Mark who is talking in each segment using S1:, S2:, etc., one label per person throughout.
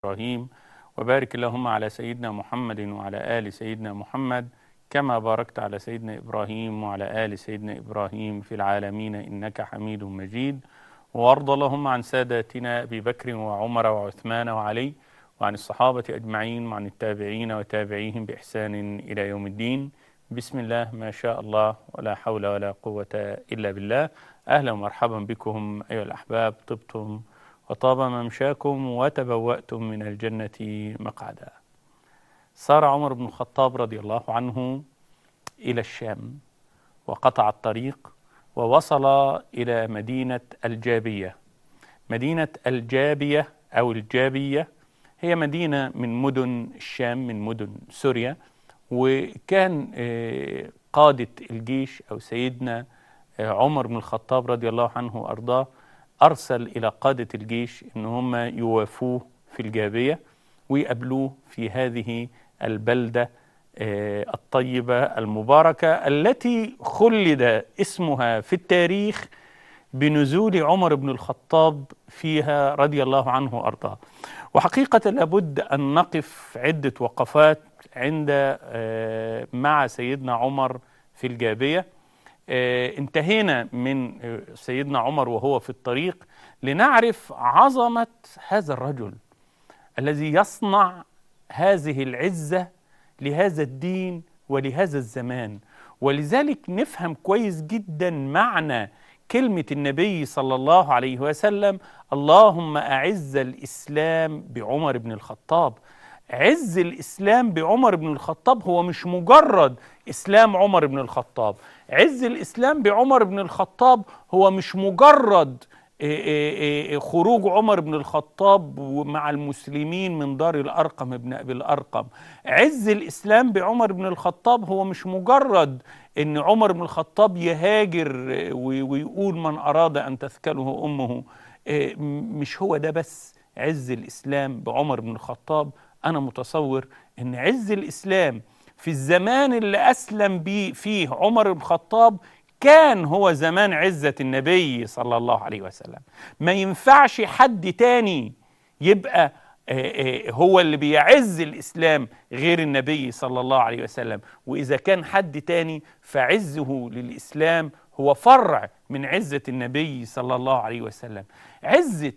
S1: إبراهيم وبارك اللهم على سيدنا محمد وعلى آل سيدنا محمد كما باركت على سيدنا إبراهيم وعلى آل سيدنا إبراهيم في العالمين إنك حميد مجيد وارض اللهم عن ساداتنا أبي بكر وعمر وعثمان وعلي وعن الصحابة أجمعين وعن التابعين وتابعيهم بإحسان إلى يوم الدين بسم الله ما شاء الله ولا حول ولا قوة إلا بالله أهلا ومرحبا بكم أيها الأحباب طبتم وطاب ممشاكم وتبوأتم من الجنة مقعدا سار عمر بن الخطاب رضي الله عنه إلى الشام وقطع الطريق ووصل إلى مدينة الجابية مدينة الجابية أو الجابية هي مدينة من مدن الشام من مدن سوريا وكان قادة الجيش أو سيدنا عمر بن الخطاب رضي الله عنه وأرضاه أرسل إلى قادة الجيش إن هم يوافوه في الجابية ويقابلوه في هذه البلدة الطيبة المباركة التي خلد اسمها في التاريخ بنزول عمر بن الخطاب فيها رضي الله عنه وأرضاه وحقيقة لابد أن نقف عدة وقفات عند مع سيدنا عمر في الجابية انتهينا من سيدنا عمر وهو في الطريق لنعرف عظمة هذا الرجل الذي يصنع هذه العزة لهذا الدين ولهذا الزمان ولذلك نفهم كويس جدا معنى كلمة النبي صلى الله عليه وسلم اللهم أعز الإسلام بعمر بن الخطاب عز الإسلام بعمر بن الخطاب هو مش مجرد إسلام عمر بن الخطاب عز الإسلام بعمر بن الخطاب هو مش مجرد خروج عمر بن الخطاب مع المسلمين من دار الأرقم ابن أبي الأرقم عز الإسلام بعمر بن الخطاب هو مش مجرد ان عمر بن الخطاب يهاجر ويقول من أراد أن تثكله أمه مش هو ده بس عز الإسلام بعمر بن الخطاب أنا متصور أن عز الإسلام في الزمان اللي أسلم بيه فيه عمر بن الخطاب كان هو زمان عزة النبي صلى الله عليه وسلم ما ينفعش حد تاني يبقى هو اللي بيعز الإسلام غير النبي صلى الله عليه وسلم وإذا كان حد تاني فعزه للإسلام هو فرع من عزة النبي صلى الله عليه وسلم عزة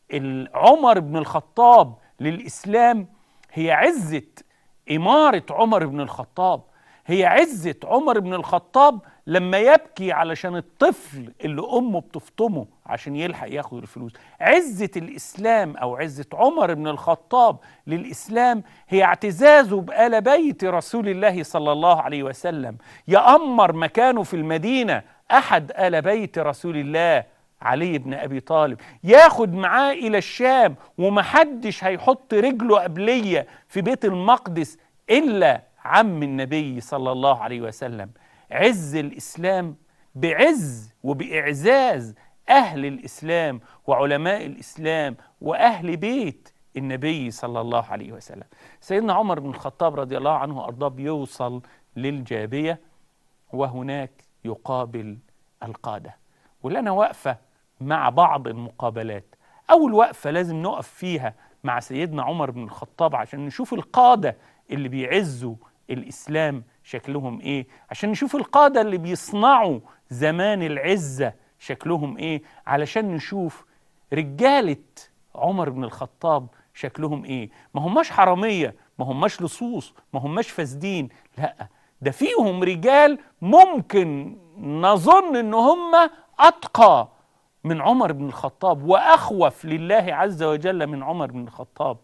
S1: عمر بن الخطاب للإسلام هي عزة إمارة عمر بن الخطاب هي عزة عمر بن الخطاب لما يبكي علشان الطفل اللي أمه بتفطمه عشان يلحق ياخد الفلوس عزة الإسلام أو عزة عمر بن الخطاب للإسلام هي اعتزازه بآل بيت رسول الله صلى الله عليه وسلم يأمر مكانه في المدينة أحد آل بيت رسول الله علي بن ابي طالب ياخد معاه الى الشام ومحدش هيحط رجله قبليه في بيت المقدس الا عم النبي صلى الله عليه وسلم عز الاسلام بعز وباعزاز اهل الاسلام وعلماء الاسلام واهل بيت النبي صلى الله عليه وسلم سيدنا عمر بن الخطاب رضي الله عنه وارضاه بيوصل للجابيه وهناك يقابل القاده ولنا وقفه مع بعض المقابلات أول وقفة لازم نقف فيها مع سيدنا عمر بن الخطاب عشان نشوف القادة اللي بيعزوا الإسلام شكلهم إيه عشان نشوف القادة اللي بيصنعوا زمان العزة شكلهم إيه علشان نشوف رجالة عمر بن الخطاب شكلهم إيه ما هماش حرامية ما هماش لصوص ما هماش فاسدين لا ده فيهم رجال ممكن نظن ان هم اتقى من عمر بن الخطاب واخوف لله عز وجل من عمر بن الخطاب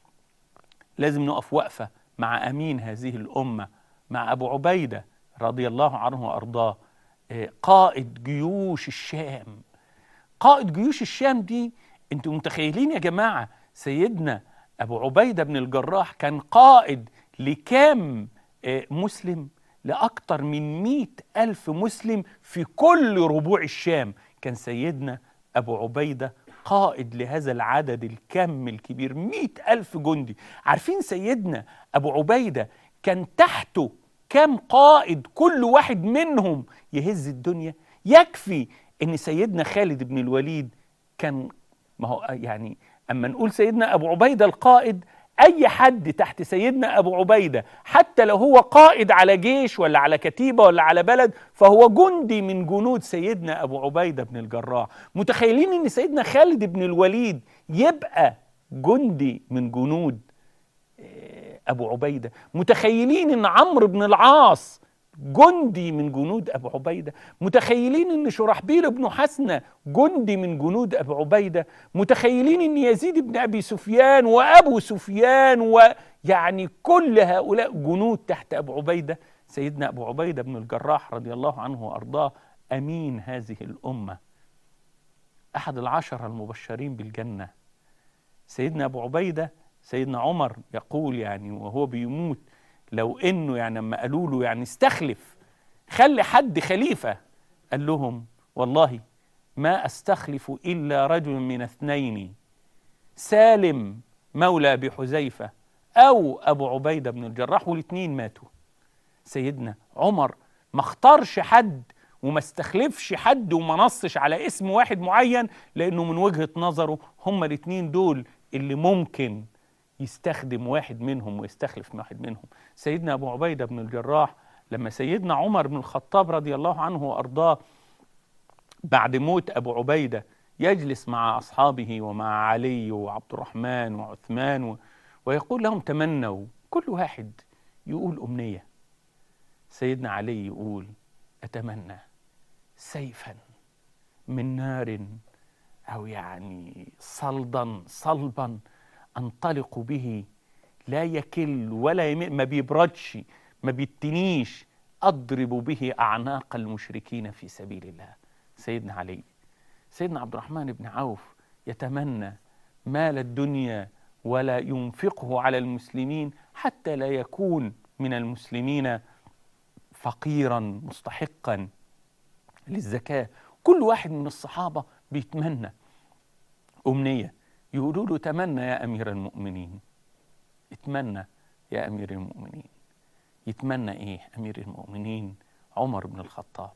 S1: لازم نقف وقفه مع امين هذه الامه مع ابو عبيده رضي الله عنه وارضاه قائد جيوش الشام قائد جيوش الشام دي انتوا متخيلين يا جماعه سيدنا ابو عبيده بن الجراح كان قائد لكام مسلم لأكثر من مئة ألف مسلم في كل ربوع الشام كان سيدنا أبو عبيدة قائد لهذا العدد الكم الكبير مئة ألف جندي عارفين سيدنا أبو عبيدة كان تحته كم قائد كل واحد منهم يهز الدنيا يكفي ان سيدنا خالد بن الوليد كان ما هو يعني اما نقول سيدنا ابو عبيده القائد اي حد تحت سيدنا ابو عبيده حتى لو هو قائد على جيش ولا على كتيبه ولا على بلد فهو جندي من جنود سيدنا ابو عبيده بن الجراح متخيلين ان سيدنا خالد بن الوليد يبقى جندي من جنود آه، ابو عبيده متخيلين ان عمرو بن العاص جندي من جنود ابو عبيده متخيلين ان شرحبيل بن حسنه جندي من جنود ابو عبيده متخيلين ان يزيد بن ابي سفيان وابو سفيان ويعني كل هؤلاء جنود تحت ابو عبيده سيدنا ابو عبيده بن الجراح رضي الله عنه وارضاه امين هذه الامه احد العشره المبشرين بالجنه سيدنا ابو عبيده سيدنا عمر يقول يعني وهو بيموت لو انه يعني لما قالوا له يعني استخلف خلي حد خليفه قال لهم والله ما استخلف الا رجل من اثنين سالم مولى ابي حذيفه او ابو عبيده بن الجراح والاثنين ماتوا سيدنا عمر ما اختارش حد وما استخلفش حد وما نصش على اسم واحد معين لانه من وجهه نظره هما الاثنين دول اللي ممكن يستخدم واحد منهم ويستخلف واحد منهم سيدنا أبو عبيدة بن الجراح لما سيدنا عمر بن الخطاب رضي الله عنه وأرضاه بعد موت أبو عبيدة يجلس مع أصحابه ومع علي وعبد الرحمن وعثمان و... ويقول لهم تمنوا كل واحد يقول أمنية سيدنا علي يقول أتمنى سيفا من نار أو يعني صلدا صلبا انطلق به لا يكل ولا يمل ما بيبردش ما بيتنيش اضرب به اعناق المشركين في سبيل الله سيدنا علي سيدنا عبد الرحمن بن عوف يتمنى مال الدنيا ولا ينفقه على المسلمين حتى لا يكون من المسلمين فقيرا مستحقا للزكاه كل واحد من الصحابه بيتمنى امنيه يقولوا له تمنى يا أمير المؤمنين اتمنى يا أمير المؤمنين يتمنى إيه أمير المؤمنين عمر بن الخطاب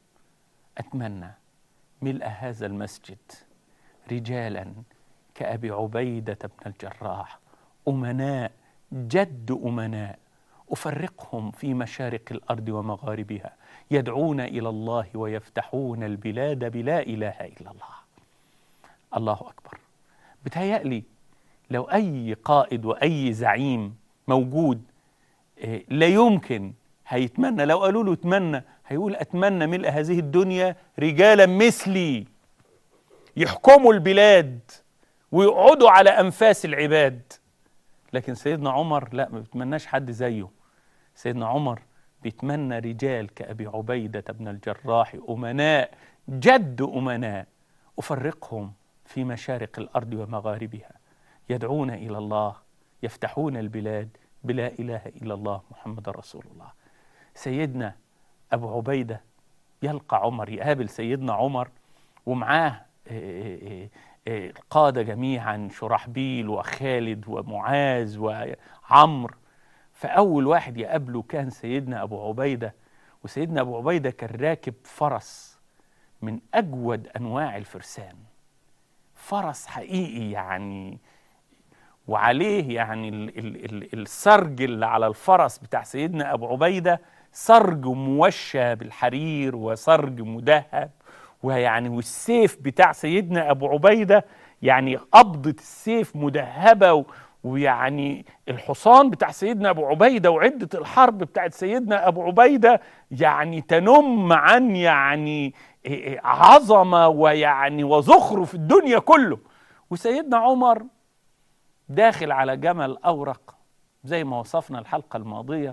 S1: أتمنى ملء هذا المسجد رجالا كأبي عبيدة بن الجراح أمناء جد أمناء أفرقهم في مشارق الأرض ومغاربها يدعون إلى الله ويفتحون البلاد بلا إله إلا الله الله أكبر بتهيألي لو أي قائد وأي زعيم موجود آه، لا يمكن هيتمنى لو قالوا له اتمنى هيقول أتمنى ملء هذه الدنيا رجالا مثلي يحكموا البلاد ويقعدوا على أنفاس العباد لكن سيدنا عمر لا ما بيتمناش حد زيه سيدنا عمر بيتمنى رجال كأبي عبيدة بن الجراح أمناء جد أمناء أفرقهم في مشارق الارض ومغاربها يدعون الى الله يفتحون البلاد بلا اله الا الله محمد رسول الله سيدنا ابو عبيده يلقى عمر يقابل سيدنا عمر ومعاه القادة جميعا شرحبيل وخالد ومعاذ وعمر فأول واحد يقابله كان سيدنا أبو عبيدة وسيدنا أبو عبيدة كان راكب فرس من أجود أنواع الفرسان فرس حقيقي يعني وعليه يعني ال ال ال السرج اللي على الفرس بتاع سيدنا ابو عبيده سرج موشى بالحرير وسرج مدهب ويعني والسيف بتاع سيدنا ابو عبيده يعني قبضه السيف مدهبه ويعني الحصان بتاع سيدنا ابو عبيده وعده الحرب بتاعت سيدنا ابو عبيده يعني تنم عن يعني عظمه ويعني وزخرف الدنيا كله وسيدنا عمر داخل على جمل اورق زي ما وصفنا الحلقه الماضيه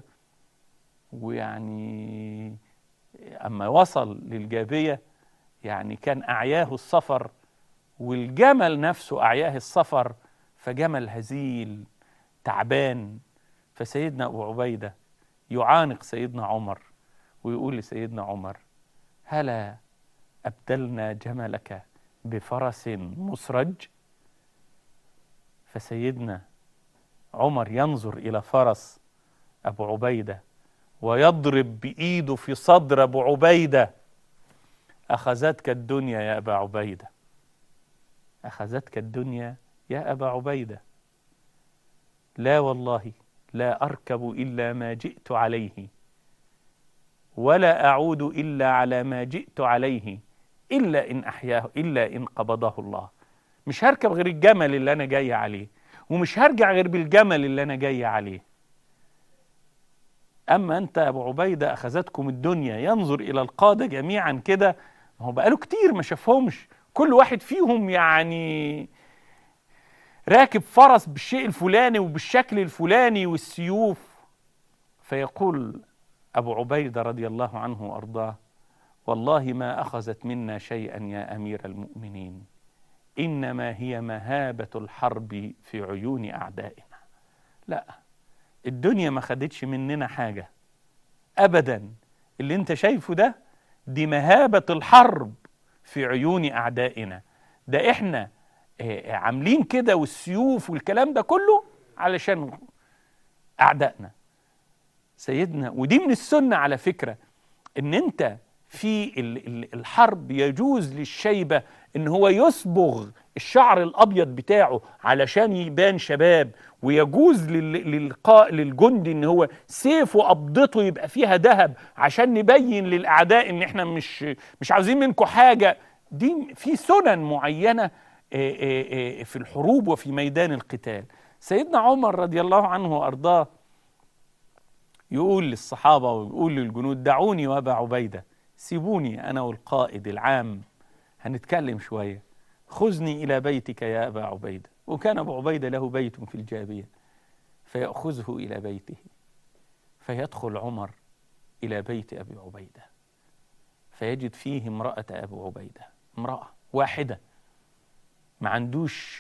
S1: ويعني اما وصل للجابيه يعني كان اعياه السفر والجمل نفسه اعياه السفر فجمل هزيل تعبان فسيدنا ابو عبيده يعانق سيدنا عمر ويقول لسيدنا عمر هلا أبدلنا جملك بفرس مسرج فسيدنا عمر ينظر إلى فرس أبو عبيدة ويضرب بإيده في صدر أبو عبيدة أخذتك الدنيا يا أبا عبيدة أخذتك الدنيا يا أبا عبيدة لا والله لا أركب إلا ما جئت عليه ولا أعود إلا على ما جئت عليه إلا إن أحياه إلا إن قبضه الله مش هركب غير الجمل اللي أنا جاي عليه ومش هرجع غير بالجمل اللي أنا جاي عليه أما أنت يا أبو عبيدة أخذتكم الدنيا ينظر إلى القادة جميعا كده ما هو بقاله كتير ما شافهمش كل واحد فيهم يعني راكب فرس بالشيء الفلاني وبالشكل الفلاني والسيوف فيقول أبو عبيدة رضي الله عنه وأرضاه والله ما أخذت منا شيئا يا أمير المؤمنين إنما هي مهابة الحرب في عيون أعدائنا لا الدنيا ما خدتش مننا حاجة أبدا اللي انت شايفه ده دي مهابة الحرب في عيون أعدائنا ده إحنا عاملين كده والسيوف والكلام ده كله علشان أعدائنا سيدنا ودي من السنة على فكرة إن أنت في الحرب يجوز للشيبة إن هو يصبغ الشعر الأبيض بتاعه علشان يبان شباب ويجوز للقاء للجندي ان هو سيفه قبضته يبقى فيها ذهب عشان نبين للاعداء ان احنا مش مش عاوزين منكم حاجه دي في سنن معينه في الحروب وفي ميدان القتال سيدنا عمر رضي الله عنه وارضاه يقول للصحابه ويقول للجنود دعوني وابا عبيده سيبوني انا والقائد العام هنتكلم شويه خذني الى بيتك يا ابا عبيده وكان ابو عبيده له بيت في الجابيه فياخذه الى بيته فيدخل عمر الى بيت ابي عبيده فيجد فيه امراه ابو عبيده امراه واحده ما عندوش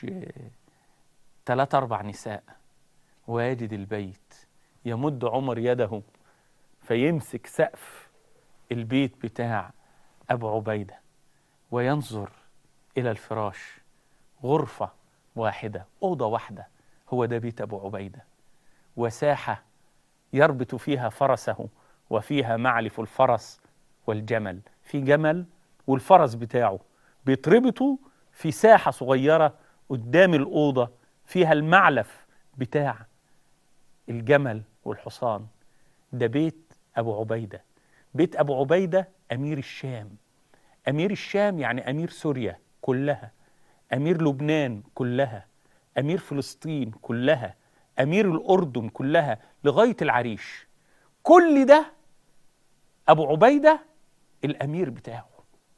S1: ثلاث اربع نساء ويجد البيت يمد عمر يده فيمسك سقف البيت بتاع ابو عبيده وينظر الى الفراش غرفه واحده اوضه واحده هو ده بيت ابو عبيده وساحه يربط فيها فرسه وفيها معلف الفرس والجمل في جمل والفرس بتاعه بيتربطوا في ساحه صغيره قدام الاوضه فيها المعلف بتاع الجمل والحصان ده بيت ابو عبيده بيت ابو عبيده امير الشام امير الشام يعني امير سوريا كلها امير لبنان كلها امير فلسطين كلها امير الاردن كلها لغايه العريش كل ده ابو عبيده الامير بتاعه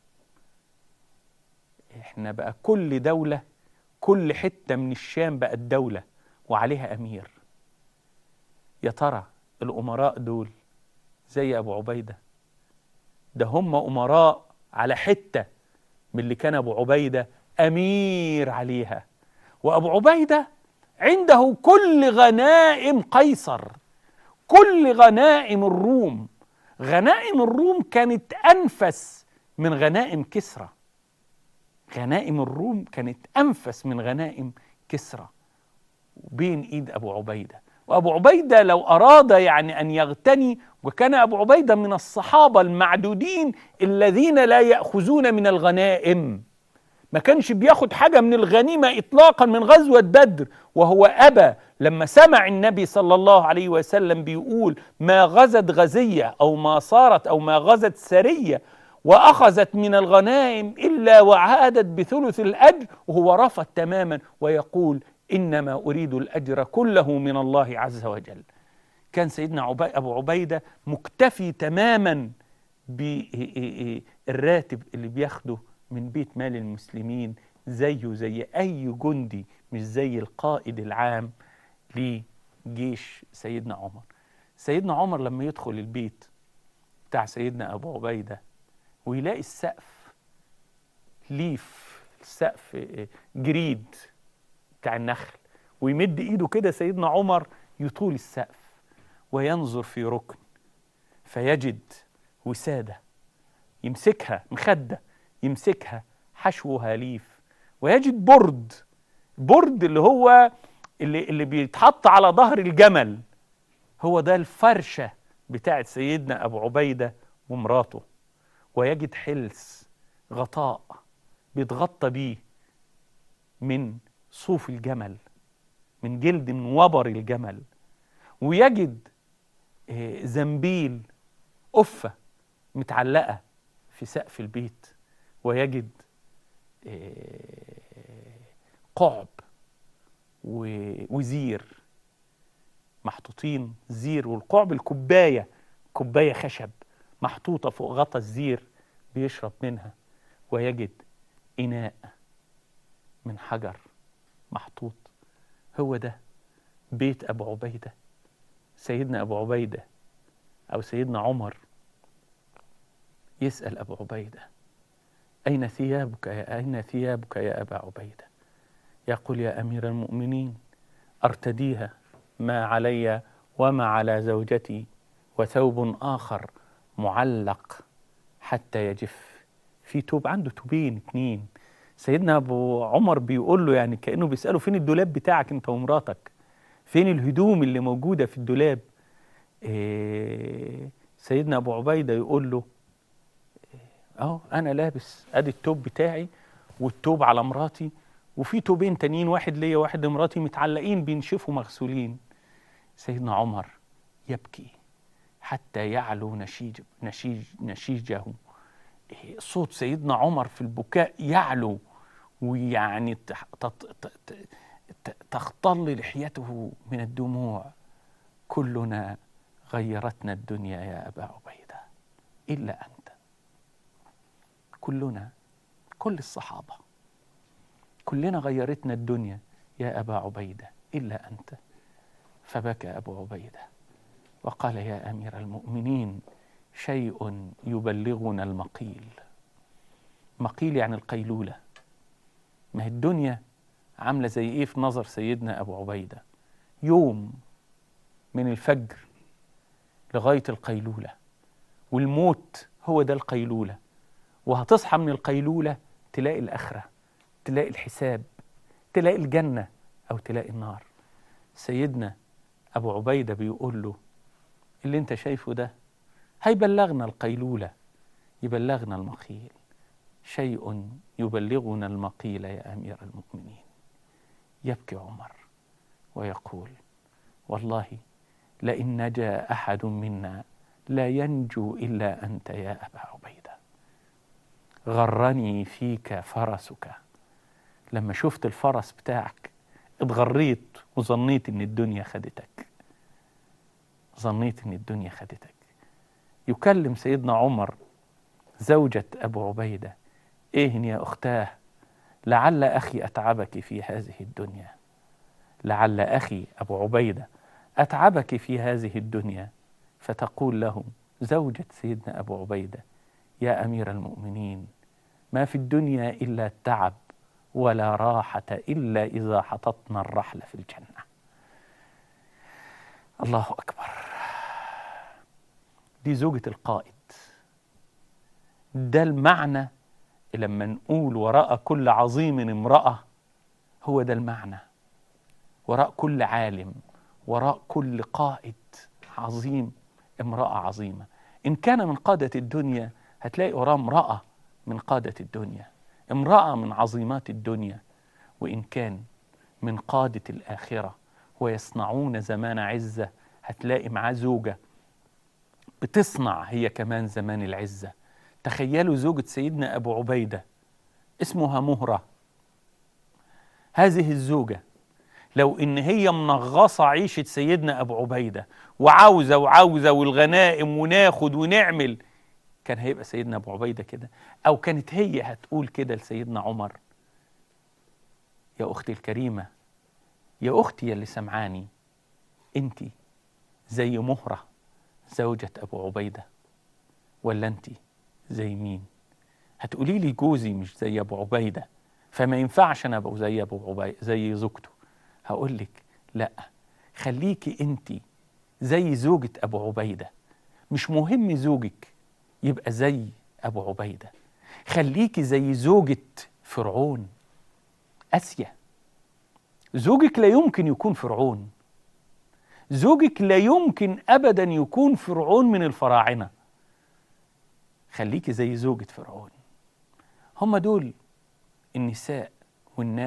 S1: احنا بقى كل دوله كل حته من الشام بقت دوله وعليها امير يا ترى الامراء دول زي ابو عبيده ده هم امراء على حته من اللي كان ابو عبيده امير عليها وابو عبيده عنده كل غنائم قيصر كل غنائم الروم غنائم الروم كانت انفس من غنائم كسرى غنائم الروم كانت انفس من غنائم كسرى بين ايد ابو عبيده وابو عبيده لو اراد يعني ان يغتني وكان ابو عبيده من الصحابه المعدودين الذين لا ياخذون من الغنائم ما كانش بياخد حاجه من الغنيمه اطلاقا من غزوه بدر وهو ابى لما سمع النبي صلى الله عليه وسلم بيقول ما غزت غزيه او ما صارت او ما غزت سريه واخذت من الغنائم الا وعادت بثلث الاجر وهو رفض تماما ويقول انما اريد الاجر كله من الله عز وجل كان سيدنا عبي ابو عبيده مكتفي تماما بالراتب اللي بياخده من بيت مال المسلمين زيه زي اي جندي مش زي القائد العام لجيش سيدنا عمر سيدنا عمر لما يدخل البيت بتاع سيدنا ابو عبيده ويلاقي السقف ليف السقف جريد بتاع النخل ويمد ايده كده سيدنا عمر يطول السقف وينظر في ركن فيجد وساده يمسكها مخده يمسكها حشوها ليف ويجد برد برد اللي هو اللي اللي بيتحط على ظهر الجمل هو ده الفرشه بتاعت سيدنا ابو عبيده ومراته ويجد حلس غطاء بيتغطى بيه من صوف الجمل من جلد من وبر الجمل ويجد آه، زنبيل قفة متعلقة في سقف البيت ويجد آه، قعب وزير محطوطين زير والقعب الكوباية كوباية خشب محطوطة فوق غطا الزير بيشرب منها ويجد إناء من حجر محطوط هو ده بيت أبو عبيدة سيدنا أبو عبيدة أو سيدنا عمر يسأل أبو عبيدة أين ثيابك يا أين ثيابك يا أبا عبيدة يقول يا أمير المؤمنين أرتديها ما علي وما على زوجتي وثوب آخر معلق حتى يجف في توب عنده توبين اتنين سيدنا أبو عمر بيقول له يعني كأنه بيسأله فين الدولاب بتاعك أنت ومراتك فين الهدوم اللي موجودة في الدولاب إيه سيدنا أبو عبيدة يقول له أهو أنا لابس أدي التوب بتاعي والتوب على مراتي وفي توبين تانيين واحد ليا واحد لمراتي متعلقين بينشفوا مغسولين سيدنا عمر يبكي حتى يعلو نشيج نشيج نشيجه صوت سيدنا عمر في البكاء يعلو ويعني تختل لحيته من الدموع كلنا غيرتنا الدنيا يا ابا عبيده الا انت كلنا كل الصحابه كلنا غيرتنا الدنيا يا ابا عبيده الا انت فبكى ابو عبيده وقال يا امير المؤمنين شيء يبلغنا المقيل مقيل يعني القيلوله ما هي الدنيا عامله زي ايه في نظر سيدنا ابو عبيده يوم من الفجر لغايه القيلوله والموت هو ده القيلوله وهتصحى من القيلوله تلاقي الاخره تلاقي الحساب تلاقي الجنه او تلاقي النار سيدنا ابو عبيده بيقول له اللي انت شايفه ده هيبلغنا القيلولة يبلغنا المقيل شيء يبلغنا المقيل يا أمير المؤمنين يبكي عمر ويقول والله لئن نجا أحد منا لا ينجو إلا أنت يا أبا عبيدة غرني فيك فرسك لما شفت الفرس بتاعك اتغريت وظنيت ان الدنيا خدتك ظنيت ان الدنيا خدتك يكلم سيدنا عمر زوجة أبو عبيدة إيه يا أختاه لعل أخي أتعبك في هذه الدنيا لعل أخي أبو عبيدة أتعبك في هذه الدنيا فتقول له زوجة سيدنا أبو عبيدة يا أمير المؤمنين ما في الدنيا إلا التعب ولا راحة إلا إذا حططنا الرحل في الجنة الله أكبر دي زوجة القائد ده المعنى لما نقول وراء كل عظيم امرأة هو ده المعنى وراء كل عالم وراء كل قائد عظيم امرأة عظيمة إن كان من قادة الدنيا هتلاقي وراه امرأة من قادة الدنيا امرأة من عظيمات الدنيا وإن كان من قادة الآخرة ويصنعون زمان عزة هتلاقي معاه زوجة بتصنع هي كمان زمان العزة تخيلوا زوجة سيدنا أبو عبيدة اسمها مهرة هذه الزوجة لو إن هي منغصة عيشة سيدنا أبو عبيدة وعاوزة وعاوزة والغنائم وناخد ونعمل كان هيبقى سيدنا أبو عبيدة كده أو كانت هي هتقول كده لسيدنا عمر يا أختي الكريمة يا أختي اللي سمعاني أنت زي مهرة زوجة أبو عبيدة ولا أنت زي مين هتقولي لي جوزي مش زي أبو عبيدة فما ينفعش أنا أبقى زي أبو عبيدة زي زوجته هقول لك لا خليكي أنت زي زوجة أبو عبيدة مش مهم زوجك يبقى زي أبو عبيدة خليكي زي زوجة فرعون آسيا زوجك لا يمكن يكون فرعون زوجك لا يمكن ابدا يكون فرعون من الفراعنه خليكي زي زوجة فرعون هم دول النساء والناس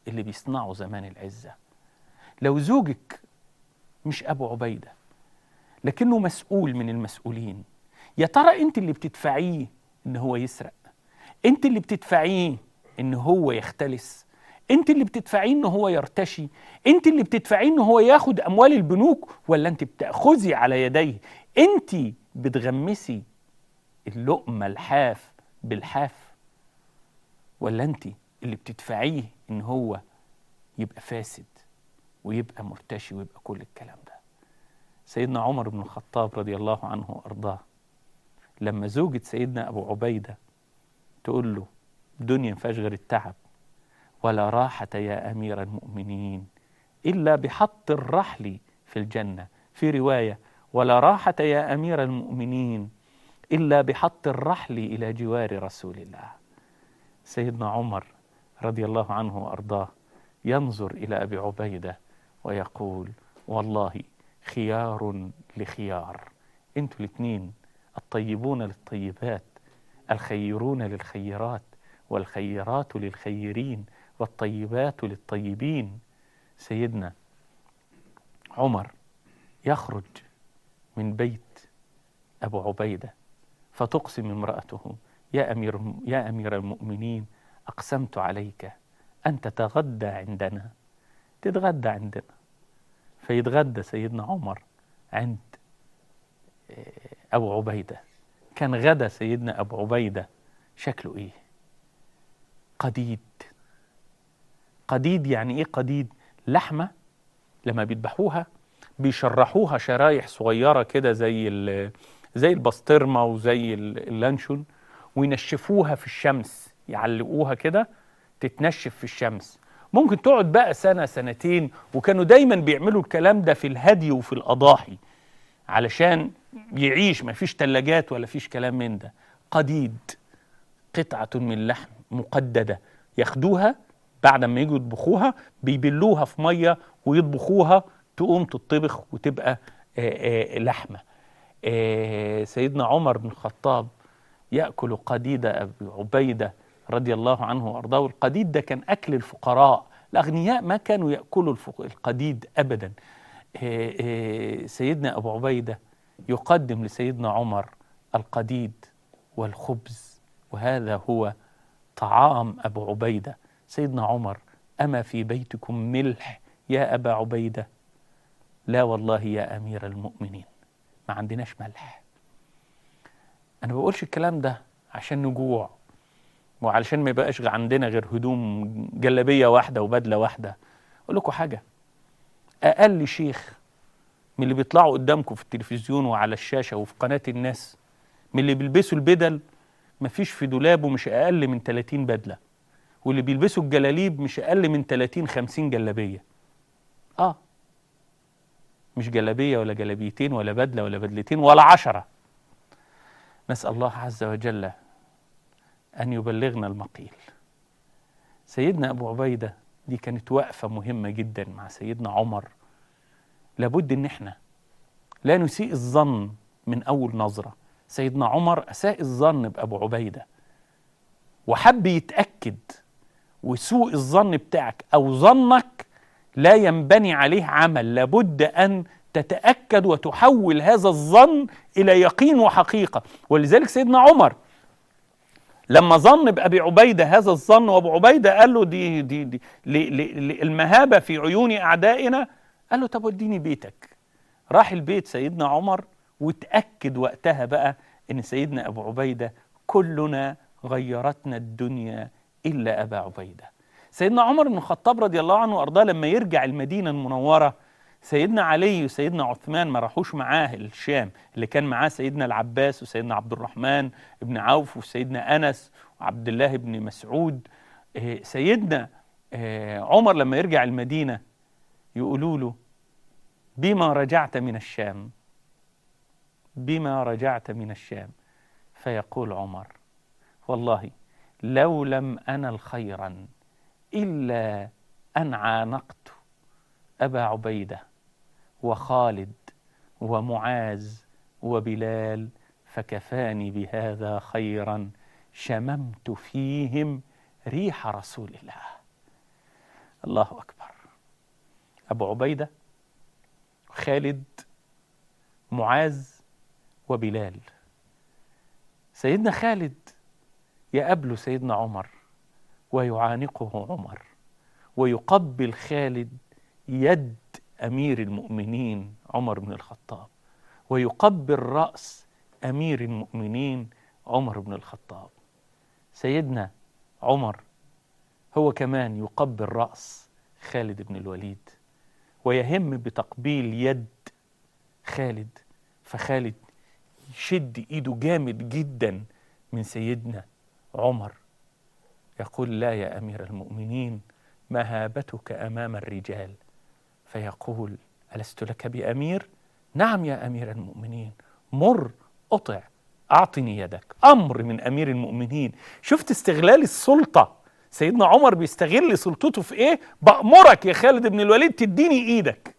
S1: اللي بيصنعوا زمان العزة لو زوجك مش أبو عبيدة لكنه مسؤول من المسؤولين يا ترى أنت اللي بتدفعيه إن هو يسرق أنت اللي بتدفعيه إن هو يختلس أنت اللي بتدفعيه إن هو يرتشي أنت اللي بتدفعيه إن هو ياخد أموال البنوك ولا أنت بتأخذي على يديه أنت بتغمسي اللقمة الحاف بالحاف ولا أنت اللي بتدفعيه إن هو يبقى فاسد ويبقى مرتشي ويبقى كل الكلام ده سيدنا عمر بن الخطاب رضي الله عنه وأرضاه لما زوجة سيدنا أبو عبيدة تقول له دنيا فيهاش غير التعب ولا راحة يا أمير المؤمنين إلا بحط الرحل في الجنة في رواية ولا راحة يا أمير المؤمنين إلا بحط الرحل إلى جوار رسول الله سيدنا عمر رضي الله عنه وأرضاه ينظر إلى أبي عبيدة ويقول والله خيار لخيار انتوا الاثنين الطيبون للطيبات الخيرون للخيرات والخيرات للخيرين والطيبات للطيبين سيدنا عمر يخرج من بيت أبو عبيدة فتقسم امرأته يا أمير, يا أمير المؤمنين أقسمت عليك أن تتغدى عندنا تتغدى عندنا فيتغدى سيدنا عمر عند أبو عبيدة كان غدا سيدنا أبو عبيدة شكله إيه قديد قديد يعني إيه قديد لحمة لما بيذبحوها بيشرحوها شرايح صغيرة كده زي زي البسطرمة وزي اللانشون وينشفوها في الشمس يعلقوها كده تتنشف في الشمس ممكن تقعد بقى سنة سنتين وكانوا دايما بيعملوا الكلام ده في الهدي وفي الأضاحي علشان يعيش ما فيش تلاجات ولا فيش كلام من ده قديد قطعة من لحم مقددة ياخدوها بعد ما يجوا يطبخوها بيبلوها في مية ويطبخوها تقوم تطبخ وتبقى آآ آآ لحمة آآ سيدنا عمر بن الخطاب يأكل قديد أبي عبيدة رضي الله عنه وأرضاه والقديد ده كان أكل الفقراء الأغنياء ما كانوا يأكلوا القديد أبدا سيدنا أبو عبيدة يقدم لسيدنا عمر القديد والخبز وهذا هو طعام أبو عبيدة سيدنا عمر أما في بيتكم ملح يا أبا عبيدة لا والله يا أمير المؤمنين ما عندناش ملح أنا بقولش الكلام ده عشان نجوع وعلشان ما يبقاش عندنا غير هدوم جلابية واحدة وبدلة واحدة أقول لكم حاجة أقل شيخ من اللي بيطلعوا قدامكم في التلفزيون وعلى الشاشة وفي قناة الناس من اللي بيلبسوا البدل مفيش في دولابه مش أقل من 30 بدلة واللي بيلبسوا الجلاليب مش أقل من 30 50 جلابية آه مش جلابية ولا جلابيتين ولا بدلة ولا بدلتين ولا عشرة نسأل الله عز وجل أن يبلغنا المقيل سيدنا أبو عبيدة دي كانت وقفة مهمة جدا مع سيدنا عمر لابد ان احنا لا نسيء الظن من اول نظرة سيدنا عمر اساء الظن بابو عبيدة وحب يتأكد وسوء الظن بتاعك او ظنك لا ينبني عليه عمل لابد ان تتأكد وتحول هذا الظن الى يقين وحقيقة ولذلك سيدنا عمر لما ظن بأبي عبيدة هذا الظن وأبو عبيدة قال له دي دي, دي المهابة في عيون أعدائنا قال له طب وديني بيتك راح البيت سيدنا عمر وتأكد وقتها بقى إن سيدنا أبو عبيدة كلنا غيرتنا الدنيا إلا أبا عبيدة سيدنا عمر بن الخطاب رضي الله عنه وأرضاه لما يرجع المدينة المنورة سيدنا علي وسيدنا عثمان ما راحوش معاه الشام اللي كان معاه سيدنا العباس وسيدنا عبد الرحمن بن عوف وسيدنا أنس وعبد الله بن مسعود سيدنا عمر لما يرجع المدينة يقولوا له بما رجعت من الشام بما رجعت من الشام فيقول عمر والله لو لم أنل خيرا إلا أن عانقت أبا عبيدة وخالد ومعاذ وبلال فكفاني بهذا خيرا شممت فيهم ريح رسول الله الله أكبر أبو عبيدة خالد معاذ وبلال سيدنا خالد يقابله سيدنا عمر ويعانقه عمر ويقبل خالد يد امير المؤمنين عمر بن الخطاب ويقبل راس امير المؤمنين عمر بن الخطاب سيدنا عمر هو كمان يقبل راس خالد بن الوليد ويهم بتقبيل يد خالد فخالد يشد ايده جامد جدا من سيدنا عمر يقول لا يا امير المؤمنين مهابتك امام الرجال فيقول الست لك بامير نعم يا امير المؤمنين مر اطع اعطني يدك امر من امير المؤمنين شفت استغلال السلطه سيدنا عمر بيستغل سلطته في ايه بامرك يا خالد بن الوليد تديني ايدك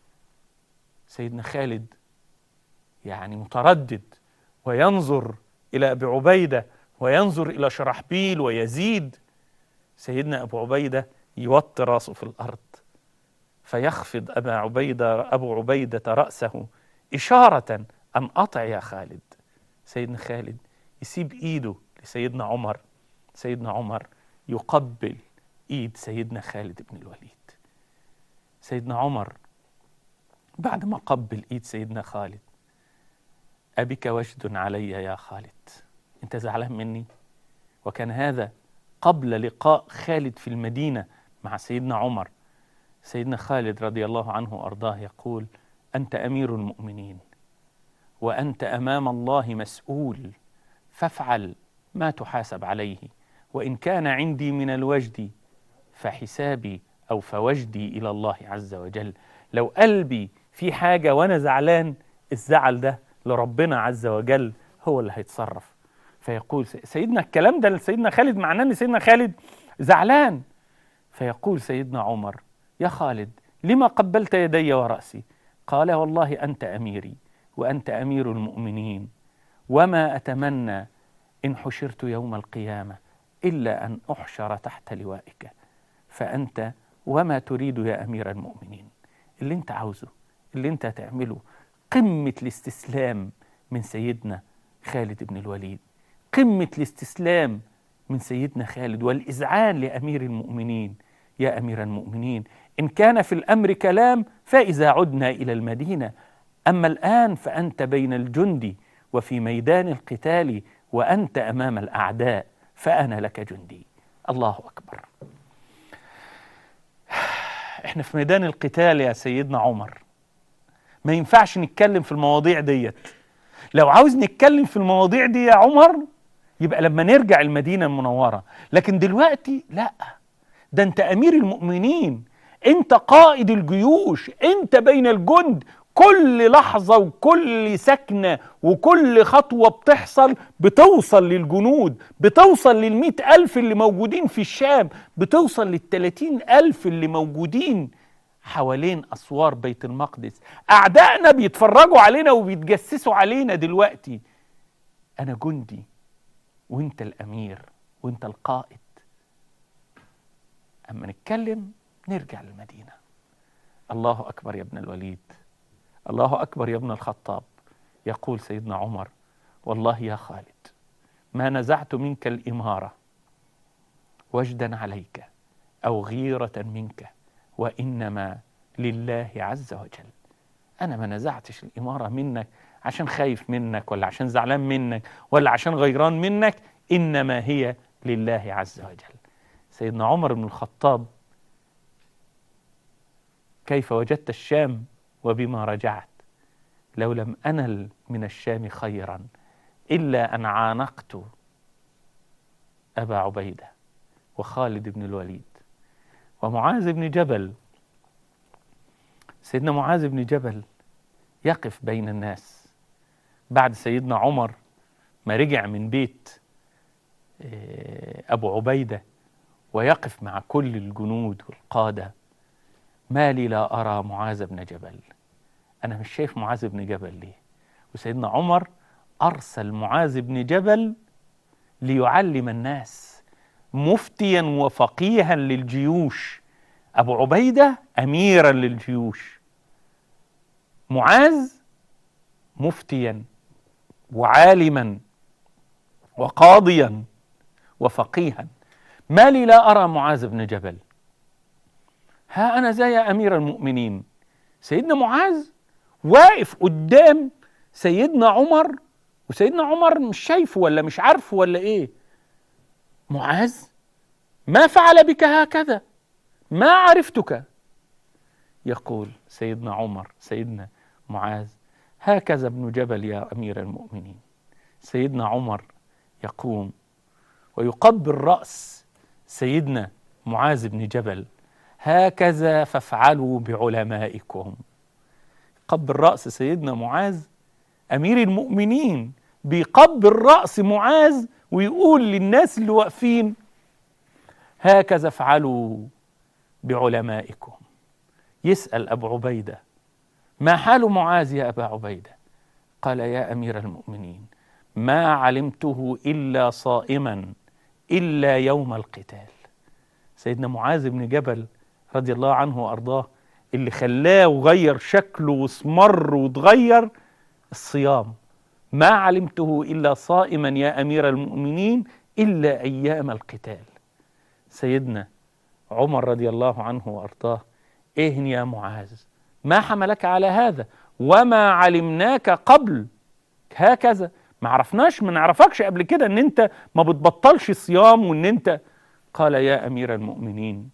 S1: سيدنا خالد يعني متردد وينظر الى ابي عبيده وينظر الى شرحبيل ويزيد سيدنا ابو عبيده يوطي راسه في الارض فيخفض ابا عبيده ابو عبيده راسه اشاره ان اطع يا خالد سيدنا خالد يسيب ايده لسيدنا عمر سيدنا عمر يقبل ايد سيدنا خالد بن الوليد سيدنا عمر بعد ما قبل ايد سيدنا خالد أبك وجد علي يا خالد أنت زعلان مني وكان هذا قبل لقاء خالد في المدينة مع سيدنا عمر سيدنا خالد رضي الله عنه وأرضاه يقول أنت أمير المؤمنين وأنت أمام الله مسؤول فافعل ما تحاسب عليه وإن كان عندي من الوجد فحسابي أو فوجدي إلى الله عز وجل لو قلبي في حاجة وأنا زعلان الزعل ده لربنا عز وجل هو اللي هيتصرف فيقول سيدنا الكلام ده لسيدنا خالد معناه ان سيدنا خالد زعلان فيقول سيدنا عمر يا خالد لما قبلت يدي وراسي قال والله انت اميري وانت امير المؤمنين وما اتمنى ان حشرت يوم القيامه الا ان احشر تحت لوائك فانت وما تريد يا امير المؤمنين اللي انت عاوزه اللي انت هتعمله قمة الاستسلام من سيدنا خالد بن الوليد قمة الاستسلام من سيدنا خالد والإذعان لأمير المؤمنين يا أمير المؤمنين إن كان في الأمر كلام فإذا عدنا إلى المدينة أما الآن فأنت بين الجند وفي ميدان القتال وأنت أمام الأعداء فأنا لك جندي الله أكبر احنا في ميدان القتال يا سيدنا عمر ما ينفعش نتكلم في المواضيع ديت لو عاوز نتكلم في المواضيع دي يا عمر يبقى لما نرجع المدينة المنورة لكن دلوقتي لا ده انت امير المؤمنين انت قائد الجيوش انت بين الجند كل لحظة وكل سكنة وكل خطوة بتحصل بتوصل للجنود بتوصل للمئة ألف اللي موجودين في الشام بتوصل للتلاتين ألف اللي موجودين حوالين أسوار بيت المقدس أعدائنا بيتفرجوا علينا وبيتجسسوا علينا دلوقتي أنا جندي وأنت الأمير وأنت القائد أما نتكلم نرجع للمدينة الله أكبر يا ابن الوليد الله أكبر يا ابن الخطاب يقول سيدنا عمر والله يا خالد ما نزعت منك الإمارة وجدا عليك أو غيرة منك وإنما لله عز وجل أنا ما نزعتش الإمارة منك عشان خايف منك ولا عشان زعلان منك ولا عشان غيران منك إنما هي لله عز وجل سيدنا عمر بن الخطاب كيف وجدت الشام وبما رجعت لو لم أنل من الشام خيرا إلا أن عانقت أبا عبيدة وخالد بن الوليد ومعاذ بن جبل سيدنا معاذ بن جبل يقف بين الناس بعد سيدنا عمر ما رجع من بيت أبو عبيدة ويقف مع كل الجنود والقادة ما لي لا أرى معاذ بن جبل أنا مش شايف معاذ بن جبل ليه وسيدنا عمر أرسل معاذ بن جبل ليعلم الناس مفتيا وفقيها للجيوش أبو عبيدة أميرا للجيوش معاذ مفتيا وعالما وقاضيا وفقيها ما لي لا أرى معاذ بن جبل ها أنا زي أمير المؤمنين سيدنا معاذ واقف قدام سيدنا عمر وسيدنا عمر مش شايفه ولا مش عارفه ولا ايه معاذ ما فعل بك هكذا ما عرفتك يقول سيدنا عمر سيدنا معاذ هكذا ابن جبل يا امير المؤمنين سيدنا عمر يقوم ويقبل راس سيدنا معاذ بن جبل هكذا فافعلوا بعلمائكم قبل راس سيدنا معاذ امير المؤمنين بيقبل راس معاذ ويقول للناس اللي واقفين هكذا افعلوا بعلمائكم يسال ابو عبيده ما حال معاذ يا ابا عبيده قال يا امير المؤمنين ما علمته الا صائما الا يوم القتال سيدنا معاذ بن جبل رضي الله عنه وارضاه اللي خلاه وغير شكله واسمر وتغير الصيام ما علمته الا صائما يا امير المؤمنين الا ايام القتال سيدنا عمر رضي الله عنه وارضاه ايه يا معاذ ما حملك على هذا وما علمناك قبل هكذا ما عرفناش ما نعرفكش قبل كده ان انت ما بتبطلش صيام وان انت قال يا امير المؤمنين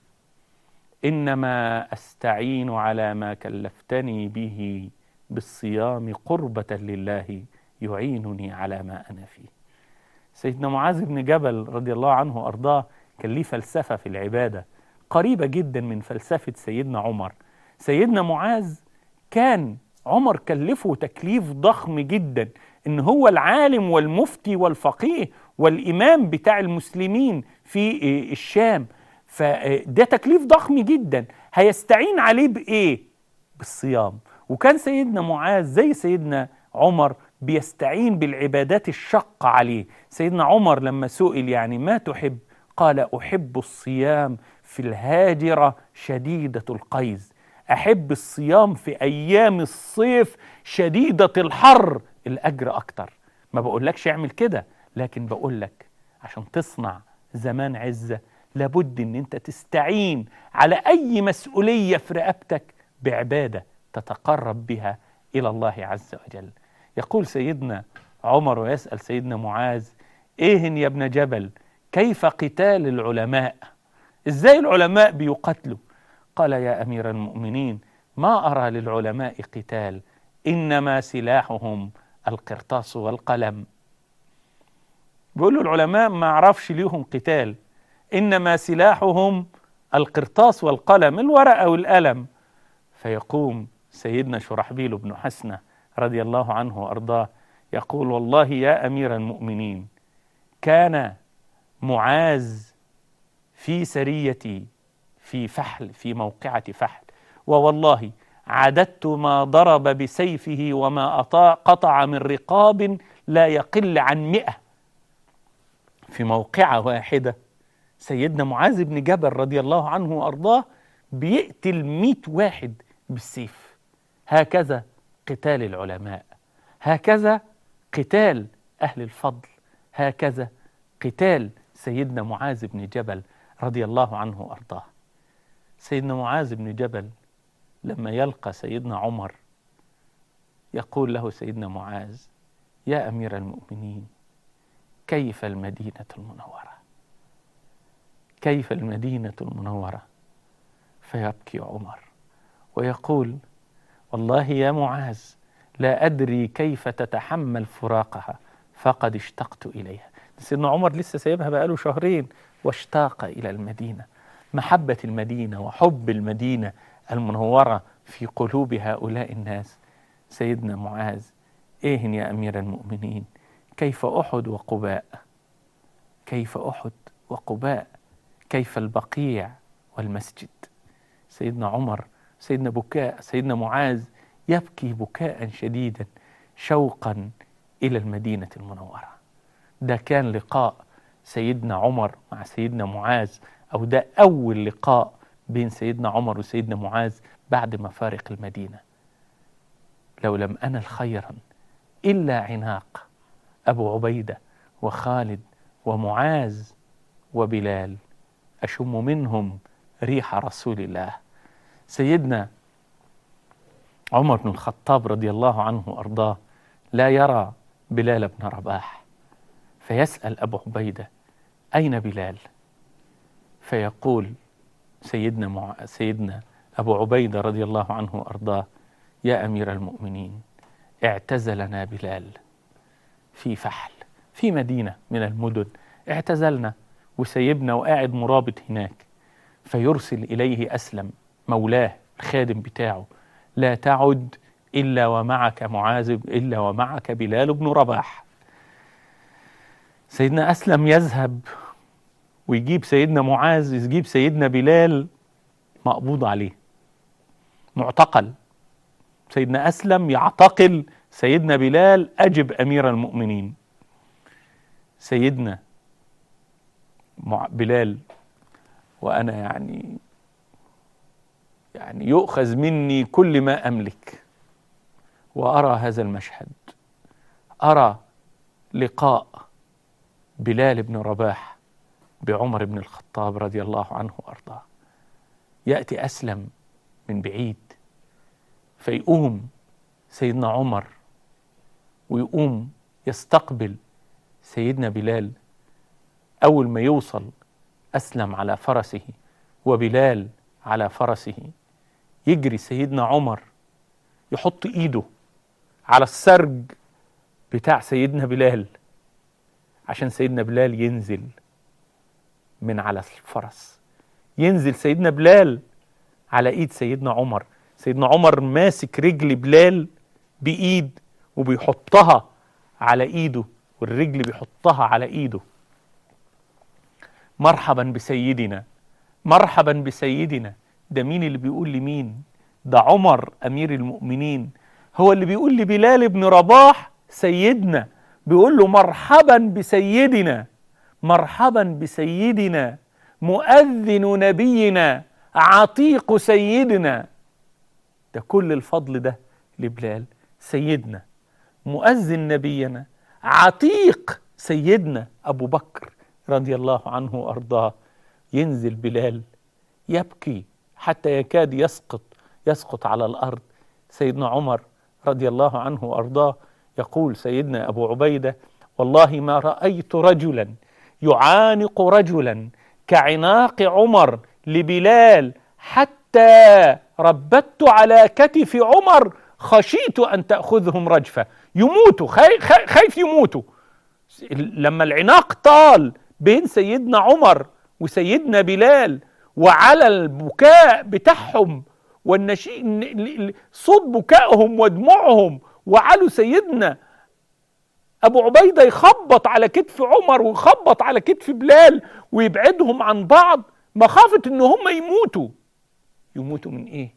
S1: انما استعين على ما كلفتني به بالصيام قربة لله يعينني على ما انا فيه سيدنا معاذ بن جبل رضي الله عنه وارضاه كان ليه فلسفه في العباده قريبه جدا من فلسفه سيدنا عمر سيدنا معاذ كان عمر كلفه تكليف ضخم جدا ان هو العالم والمفتي والفقيه والامام بتاع المسلمين في الشام فده تكليف ضخم جدا هيستعين عليه بايه بالصيام وكان سيدنا معاذ زي سيدنا عمر بيستعين بالعبادات الشاقة عليه سيدنا عمر لما سئل يعني ما تحب قال أحب الصيام في الهاجرة شديدة القيز أحب الصيام في أيام الصيف شديدة الحر الأجر أكتر ما بقولكش اعمل كده لكن بقولك عشان تصنع زمان عزة لابد ان انت تستعين على اي مسؤولية في رقبتك بعبادة تتقرب بها الى الله عز وجل يقول سيدنا عمر ويسأل سيدنا معاذ ايه يا ابن جبل كيف قتال العلماء ازاي العلماء بيقتلوا قال يا امير المؤمنين ما ارى للعلماء قتال انما سلاحهم القرطاس والقلم بيقولوا العلماء ما عرفش ليهم قتال انما سلاحهم القرطاس والقلم الورقه والقلم فيقوم سيدنا شرحبيل بن حسنه رضي الله عنه وارضاه يقول والله يا امير المؤمنين كان معاذ في سريتي في فحل في موقعة فحل ووالله عددت ما ضرب بسيفه وما قطع من رقاب لا يقل عن مئة في موقعة واحدة سيدنا معاذ بن جبل رضي الله عنه وأرضاه بيقتل مئة واحد بالسيف هكذا قتال العلماء هكذا قتال أهل الفضل هكذا قتال سيدنا معاذ بن جبل رضي الله عنه وارضاه سيدنا معاذ بن جبل لما يلقى سيدنا عمر يقول له سيدنا معاذ يا امير المؤمنين كيف المدينه المنوره كيف المدينه المنوره فيبكي عمر ويقول والله يا معاذ لا ادري كيف تتحمل فراقها فقد اشتقت اليها سيدنا عمر لسه سايبها بقاله شهرين واشتاق الى المدينه محبه المدينه وحب المدينه المنوره في قلوب هؤلاء الناس سيدنا معاذ ايه يا امير المؤمنين كيف احد وقباء كيف احد وقباء كيف البقيع والمسجد سيدنا عمر سيدنا بكاء سيدنا معاذ يبكي بكاء شديدا شوقا الى المدينه المنوره ده كان لقاء سيدنا عمر مع سيدنا معاذ او ده اول لقاء بين سيدنا عمر وسيدنا معاذ بعد مفارق المدينة لو لم أنل خيرا إلا عناق أبو عبيدة وخالد ومعاذ وبلال أشم منهم ريح رسول الله سيدنا عمر بن الخطاب رضي الله عنه وأرضاه لا يرى بلال بن رباح فيسأل أبو عبيدة أين بلال فيقول سيدنا مع... سيدنا أبو عبيدة رضي الله عنه وأرضاه يا أمير المؤمنين اعتزلنا بلال في فحل في مدينة من المدن اعتزلنا وسيبنا وقاعد مرابط هناك فيرسل إليه أسلم مولاه الخادم بتاعه لا تعد إلا ومعك معاذ إلا ومعك بلال بن رباح سيدنا أسلم يذهب ويجيب سيدنا معاذ يجيب سيدنا بلال مقبوض عليه معتقل سيدنا أسلم يعتقل سيدنا بلال أجب أمير المؤمنين سيدنا بلال وأنا يعني يعني يؤخذ مني كل ما أملك وأرى هذا المشهد أرى لقاء بلال بن رباح بعمر بن الخطاب رضي الله عنه وأرضاه يأتي أسلم من بعيد فيقوم سيدنا عمر ويقوم يستقبل سيدنا بلال أول ما يوصل أسلم على فرسه وبلال على فرسه يجري سيدنا عمر يحط إيده على السرج بتاع سيدنا بلال عشان سيدنا بلال ينزل من على الفرس ينزل سيدنا بلال على ايد سيدنا عمر سيدنا عمر ماسك رجل بلال بايد وبيحطها على ايده والرجل بيحطها على ايده مرحبا بسيدنا مرحبا بسيدنا ده مين اللي بيقول لمين ده عمر امير المؤمنين هو اللي بيقول لبلال بن رباح سيدنا بيقول له مرحبا بسيدنا مرحبا بسيدنا مؤذن نبينا عتيق سيدنا ده كل الفضل ده لبلال سيدنا مؤذن نبينا عتيق سيدنا ابو بكر رضي الله عنه وارضاه ينزل بلال يبكي حتى يكاد يسقط يسقط على الارض سيدنا عمر رضي الله عنه وارضاه يقول سيدنا ابو عبيده والله ما رايت رجلا يعانق رجلا كعناق عمر لبلال حتى ربت على كتف عمر خشيت ان تاخذهم رجفه يموتوا خايف يموتوا لما العناق طال بين سيدنا عمر وسيدنا بلال وعلى البكاء بتاعهم والنشيء صوت بكائهم ودموعهم وعلوا سيدنا ابو عبيده يخبط على كتف عمر ويخبط على كتف بلال ويبعدهم عن بعض مخافه ان هم يموتوا يموتوا من ايه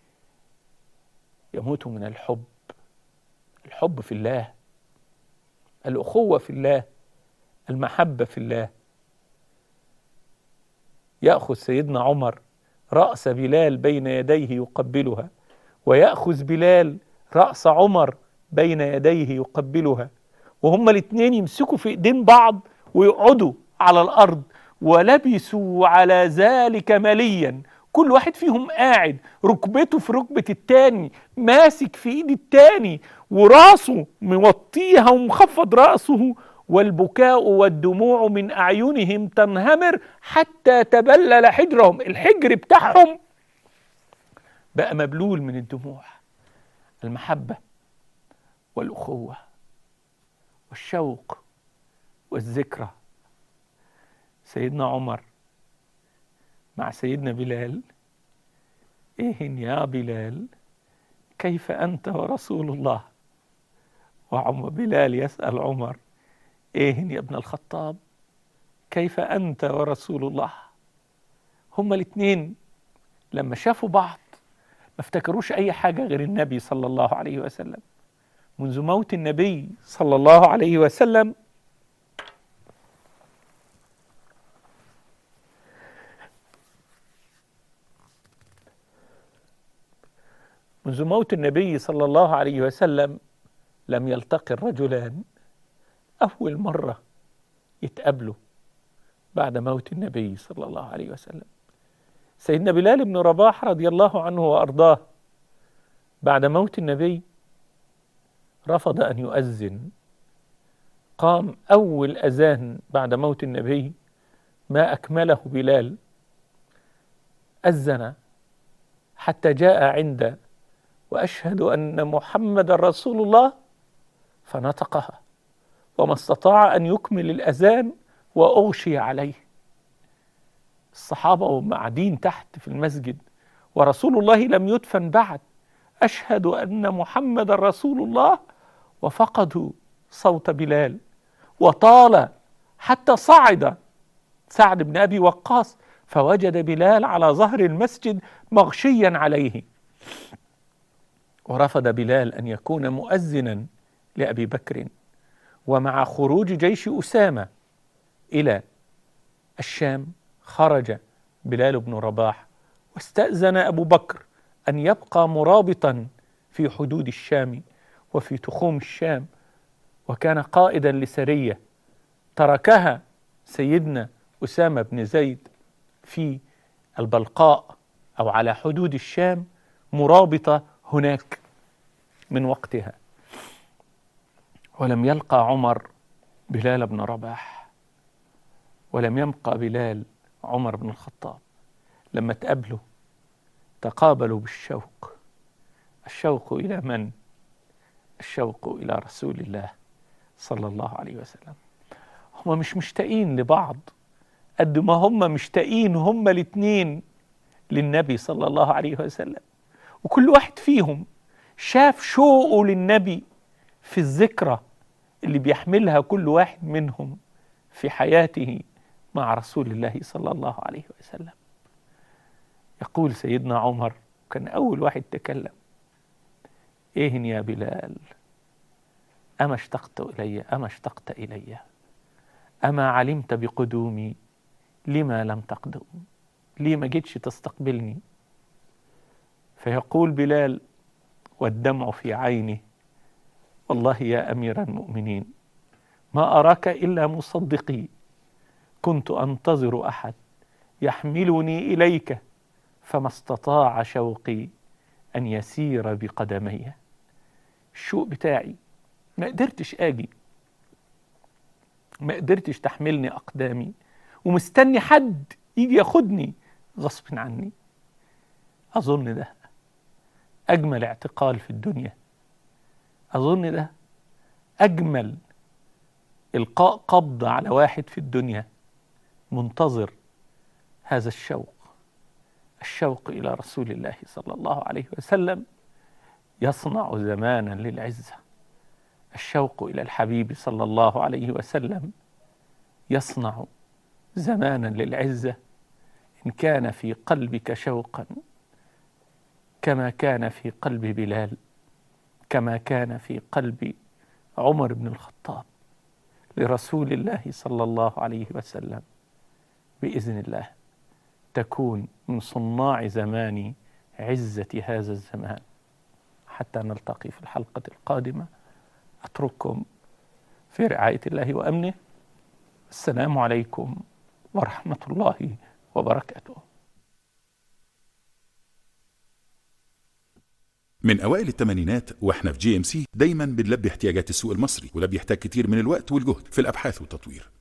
S1: يموتوا من الحب الحب في الله الاخوه في الله المحبه في الله ياخذ سيدنا عمر راس بلال بين يديه يقبلها وياخذ بلال راس عمر بين يديه يقبلها وهما الاثنين يمسكوا في ايدين بعض ويقعدوا على الارض ولبسوا على ذلك مليا كل واحد فيهم قاعد ركبته في ركبة التاني ماسك في ايد التاني وراسه موطيها ومخفض راسه والبكاء والدموع من اعينهم تنهمر حتى تبلل حجرهم الحجر بتاعهم بقى مبلول من الدموع المحبه والاخوه والشوق والذكرى سيدنا عمر مع سيدنا بلال ايه يا بلال كيف انت ورسول الله وعمر بلال يسال عمر ايه يا ابن الخطاب كيف انت ورسول الله هما الاثنين لما شافوا بعض ما افتكروش اي حاجه غير النبي صلى الله عليه وسلم منذ موت النبي صلى الله عليه وسلم منذ موت النبي صلى الله عليه وسلم لم يلتقي الرجلان أول مرة يتقابلوا بعد موت النبي صلى الله عليه وسلم سيدنا بلال بن رباح رضي الله عنه وأرضاه بعد موت النبي رفض أن يؤذن قام أول أذان بعد موت النبي ما أكمله بلال أذن حتى جاء عند وأشهد أن محمد رسول الله فنطقها وما استطاع أن يكمل الأذان وأغشي عليه الصحابة وهم قاعدين تحت في المسجد ورسول الله لم يدفن بعد أشهد أن محمد رسول الله وفقدوا صوت بلال وطال حتى صعد سعد بن ابي وقاص فوجد بلال على ظهر المسجد مغشيا عليه ورفض بلال ان يكون مؤذنا لابي بكر ومع خروج جيش اسامه الى الشام خرج بلال بن رباح واستاذن ابو بكر ان يبقى مرابطا في حدود الشام وفي تخوم الشام وكان قائدا لسريه تركها سيدنا اسامه بن زيد في البلقاء او على حدود الشام مرابطه هناك من وقتها ولم يلقى عمر بلال بن رباح ولم يبقى بلال عمر بن الخطاب لما تقابلوا تقابلوا بالشوق الشوق الى من الشوق الى رسول الله صلى الله عليه وسلم هم مش مشتاقين لبعض قد ما هم مشتاقين هم الاثنين للنبي صلى الله عليه وسلم وكل واحد فيهم شاف شوقه للنبي في الذكرى اللي بيحملها كل واحد منهم في حياته مع رسول الله صلى الله عليه وسلم يقول سيدنا عمر كان أول واحد تكلم إيه يا بلال أما اشتقت إلي أما اشتقت إلي أما علمت بقدومي لما لم تقدم ليه ما جيتش تستقبلني فيقول بلال والدمع في عينه والله يا أمير المؤمنين ما أراك إلا مصدقي كنت أنتظر أحد يحملني إليك فما استطاع شوقي أن يسير بقدمي الشوق بتاعي ما قدرتش اجي ما قدرتش تحملني اقدامي ومستني حد يجي ياخدني غصب عني اظن ده اجمل اعتقال في الدنيا اظن ده اجمل القاء قبض على واحد في الدنيا منتظر هذا الشوق الشوق الى رسول الله صلى الله عليه وسلم يصنع زمانا للعزه الشوق الى الحبيب صلى الله عليه وسلم يصنع زمانا للعزه ان كان في قلبك شوقا كما كان في قلب بلال كما كان في قلب عمر بن الخطاب لرسول الله صلى الله عليه وسلم باذن الله تكون من صناع زمان عزه هذا الزمان حتى نلتقي في الحلقه القادمه أترككم في رعاية الله وأمنه السلام عليكم ورحمة الله وبركاته
S2: من أوائل الثمانينات وإحنا في جي إم سي دايما بنلبي احتياجات السوق المصري وده بيحتاج كتير من الوقت والجهد في الأبحاث والتطوير